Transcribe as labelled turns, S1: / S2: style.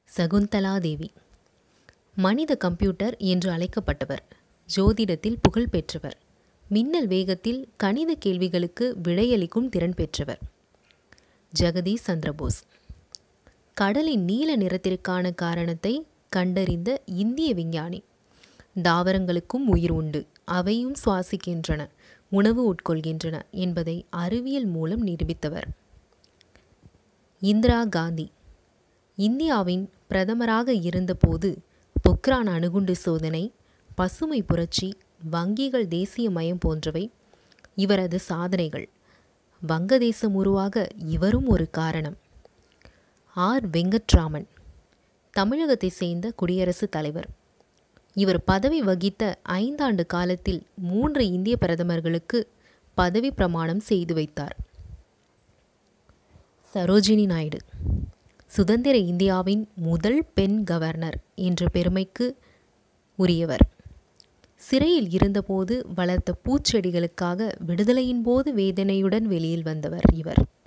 S1: சகுந்தலா தேவி மனித கம்ப்யூட்டர் என்று அழைக்கப்பட்டவர் ஜோதிடத்தில் புகழ் பெற்றவர் மின்னல் வேகத்தில் கணித கேள்விகளுக்கு விடையளிக்கும் திறன் பெற்றவர் ஜெகதீஷ் சந்திரபோஸ் கடலின் நீல நிறத்திற்கான காரணத்தை கண்டறிந்த இந்திய விஞ்ஞானி தாவரங்களுக்கும் உயிர் உண்டு அவையும் சுவாசிக்கின்றன உணவு உட்கொள்கின்றன என்பதை அறிவியல் மூலம் நிரூபித்தவர் இந்திரா காந்தி இந்தியாவின் பிரதமராக இருந்தபோது பொக்ரான் அணுகுண்டு சோதனை பசுமை புரட்சி வங்கிகள் தேசியமயம் போன்றவை இவரது சாதனைகள் வங்கதேசம் உருவாக இவரும் ஒரு காரணம் ஆர் வெங்கட்ராமன் தமிழகத்தை சேர்ந்த குடியரசுத் தலைவர் இவர் பதவி வகித்த ஐந்தாண்டு காலத்தில் மூன்று இந்திய பிரதமர்களுக்கு பதவி பிரமாணம் செய்து வைத்தார் சரோஜினி நாயுடு சுதந்திர இந்தியாவின் முதல் பெண் கவர்னர் என்ற பெருமைக்கு உரியவர் சிறையில் இருந்தபோது வளர்த்த பூச்செடிகளுக்காக விடுதலையின் போது வேதனையுடன் வெளியில் வந்தவர் இவர்